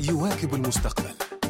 يواكب المستقبل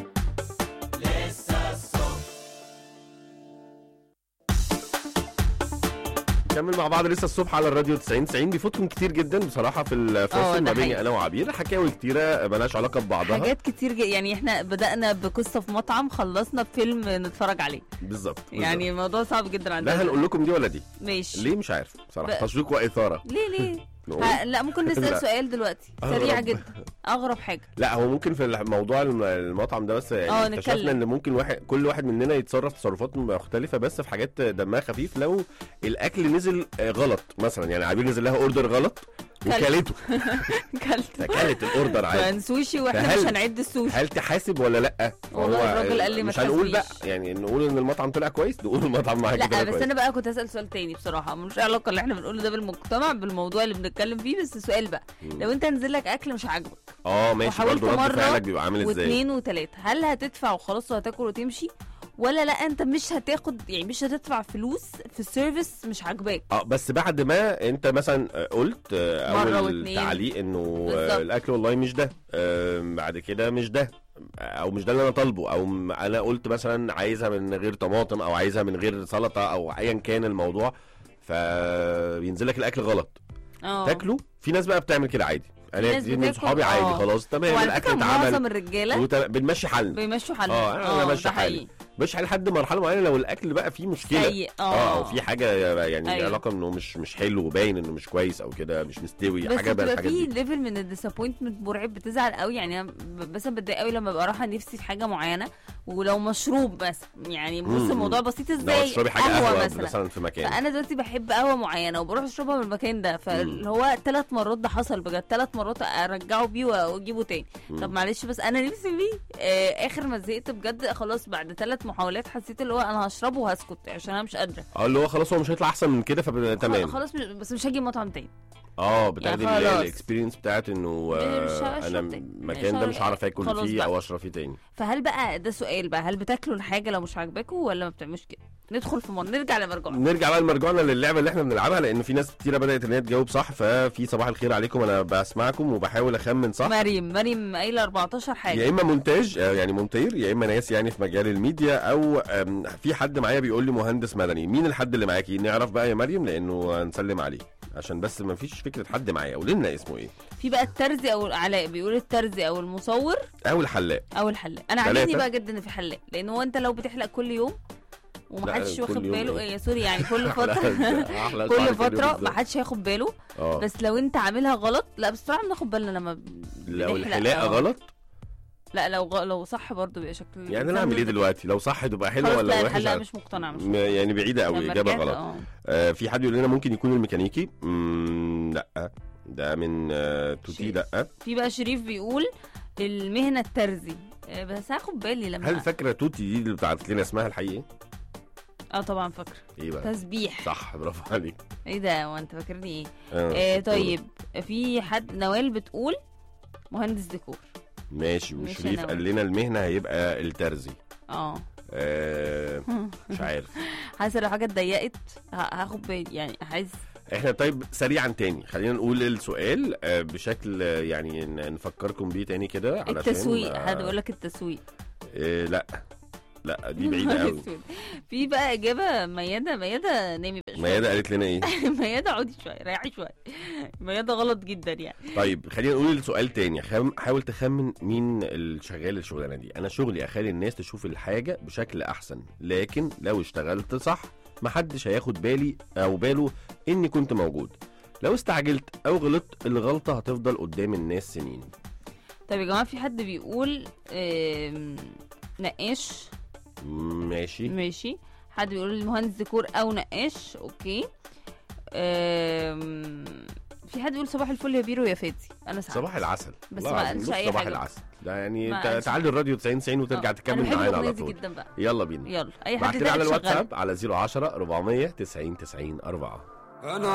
نكمل مع بعض لسه الصبح على الراديو 90 90 بيفوتكم كتير جدا بصراحه في اه، الفاصل ده ما بيني حقيقي. انا وعبير حكاوي كتيره ملهاش علاقه ببعضها حاجات كتير ج... يعني احنا بدأنا بقصة في مطعم خلصنا بفيلم نتفرج عليه بالظبط يعني الموضوع صعب جدا عندنا لا هنقول لكم دي ولا دي ماشي ليه مش عارف بصراحه ب- تشويق واثاره ليه ليه نقول. ها لا ممكن لا. نسأل سؤال دلوقتي سريع أغرب. جدا اغرب حاجة لا هو ممكن في الموضوع الم- المطعم ده بس اه، يعني اكتشفنا نتكلم. ان ممكن واحد كل واحد مننا يتصرف تصرفات مختلفه بس في حاجات دمها خفيف لو الاكل نزل آه، غلط مثلا يعني عبير نزل لها اوردر غلط كلت. وكلته كلت فكلت الاوردر عادي كان سوشي واحنا فهل- مش هنعد السوشي هل تحاسب ولا لا؟ والله فهو الراجل قال لي ما مش هنقول بقى تحاسبيش. يعني نقول ان المطعم طلع كويس نقول المطعم معاك لا طلع بس كويس انا بقى كنت هسأل سؤال تاني بصراحة ملوش علاقة اللي احنا بنقوله ده بالمجتمع بالموضوع اللي بنتكلم فيه بس سؤال بقى مم. لو انت نزل لك اكل مش عاجبك اه ماشي وحاولت برضه رد مرة فعلك بيبقى عامل ازاي؟ واثنين وثلاثة هل هتدفع وخلاص وهتاكل وتمشي ولا لا انت مش هتاخد يعني مش هتدفع فلوس في السيرفيس مش عاجباك اه بس بعد ما انت مثلا آه، قلت آه، مرة اول واتنين. تعليق انه آه، بالظبط. الاكل والله مش ده آه، بعد كده مش ده او مش ده اللي انا طالبه او م- انا قلت مثلا عايزها من غير طماطم او عايزها من غير سلطه او ايا كان الموضوع فبينزل لك الاكل غلط اه تاكله في ناس بقى بتعمل كده عادي انا ناس كتير من بتاكل- صحابي عادي اه. خلاص تمام وعلى الاكل فكرة اتعمل معظم الرجالة وت- بنمشي حالنا بيمشوا حالهم اه، انا بمشي ده حالي. حقيقي. مش لحد مرحله معينه لو الاكل بقى فيه مشكله سيء اه او في حاجه يعني أيوة. أيوة. علاقه انه مش مش حلو وباين انه مش كويس او كده مش مستوي بس حاجه بقى بتبقى الحاجات في دي ليفل من الديسابوينتمنت مرعب بتزعل قوي يعني انا ب- مثلا بتضايق قوي لما ببقى رايحه نفسي في حاجه معينه ولو مشروب بس يعني بص مم. الموضوع بسيط لو ازاي تشربي حاجه قهوه قهوه مثلا مثلا في مكان فانا دلوقتي بحب قهوه معينه وبروح اشربها من المكان ده فاللي هو ثلاث مرات ده حصل بجد ثلاث مرات ارجعه بيه واجيبه تاني مم. طب معلش بس انا نفسي بيه آه اخر ما زهقت بجد خلاص بعد ثلاث محاولات حسيت اللي هو انا هشربه وهسكت عشان انا مش قادره اه اللي هو خلاص هو مش هيطلع احسن من كده فتمام خلاص مش بس مش هاجي مطعم تاني اه بتاخدي يعني ال- خلاص. الاكسبيرينس بتاعت انه مش آه، هشرب انا تاني. المكان مش ده ه- مش هعرف اكل خلاص فيه بقى. او اشرب فيه تاني فهل بقى ده سؤال بقى هل بتاكلوا الحاجه لو مش عاجباكوا ولا ما بتعملوش كده ندخل في مر... نرجع لمرجوعنا نرجع بقى لمرجوعنا للعبه اللي احنا بنلعبها لان في ناس كتيره بدات ان هي تجاوب صح ففي صباح الخير عليكم انا بسمعكم وبحاول اخمن صح مريم مريم قايله 14 يا حاجه اما مونتاج آه، يعني مونتير يا اما ناس يعني في مجال الميديا او آم، في حد معايا بيقول لي مهندس مدني مين الحد اللي معاكي نعرف بقى يا مريم لانه هنسلم عليه عشان بس ما فيش فكره حد معايا قولي لنا اسمه ايه في بقى الترزي او علاء بيقول الترزي او المصور او الحلاق او الحلاق انا تلاتة. عاجبني بقى جدا ان في حلاق لان هو انت لو بتحلق كل يوم ومحدش كل واخد يوم باله إيه؟ ايه سوري يعني كل فتره أحلى شعر كل يوم فتره بالظبط. محدش هياخد باله اه بس لو انت عاملها غلط لا بصراحه بناخد بالنا لما ب- لو بنحلق، الحلاقه اه. غلط لا لو غ... لو صح برضه بيبقى شكل يعني انا اعمل ايه دلوقتي لو صح تبقى حلوه خلاص ولا لا وحشه الحلاق مش مقتنع مش م- يعني بعيده قوي لما اجابه رجعت، غلط اه. آه في حد يقول لنا ممكن يكون الميكانيكي مم لا ده من آه توتي شريف. لا في بقى شريف بيقول المهنه الترزي آه، بس هاخد بالي لما هل فاكره توتي دي اللي بتاعت لنا اسمها الحقيقي اه طبعا فاكره ايه بقى تسبيح صح برافو عليك ايه ده وانت فاكرني ايه آه. آه طيب في حد نوال بتقول مهندس ديكور ماشي مش وشريف أنا قال لنا المهنه هيبقى الترزي اه آه مش عارف حاسه لو حاجه اتضيقت ه- هاخد بالي يعني عايز احنا طيب سريعا تاني خلينا نقول السؤال آه بشكل آه، يعني ن- نفكركم بيه تاني كده علشان التسويق ما- حد بيقول لك التسويق آه لا لا دي بعيده قوي أسود. في بقى اجابه مياده مياده نامي بقى شوية. ميادة قالت لنا ايه مياده عودي شويه ريحي شويه مياده غلط جدا يعني طيب خلينا نقول السؤال تاني خم... حاول تخمن مين الشغال الشغلانه دي انا شغلي اخلي الناس تشوف الحاجه بشكل احسن لكن لو اشتغلت صح محدش هياخد بالي او باله اني كنت موجود لو استعجلت او غلطت الغلطه هتفضل قدام الناس سنين طيب يا جماعه في حد بيقول آم، نقاش ماشي ماشي حد بيقول مهندس ديكور او نقاش اوكي أم... في حد بيقول صباح الفل يا بيرو يا فادي انا سعيد صباح العسل بس والله ما العظيم. قالش بص أي صباح حاجة. العسل ده يعني ما انت قالش تعالي الراديو 90 90 وترجع آه، تكمل أنا بحب معانا على الأغنية دي طول جدا بقى يلا بينا يلا اي حد بعت لنا على تاني شغال. الواتساب على 010 400 90 90 4 أنا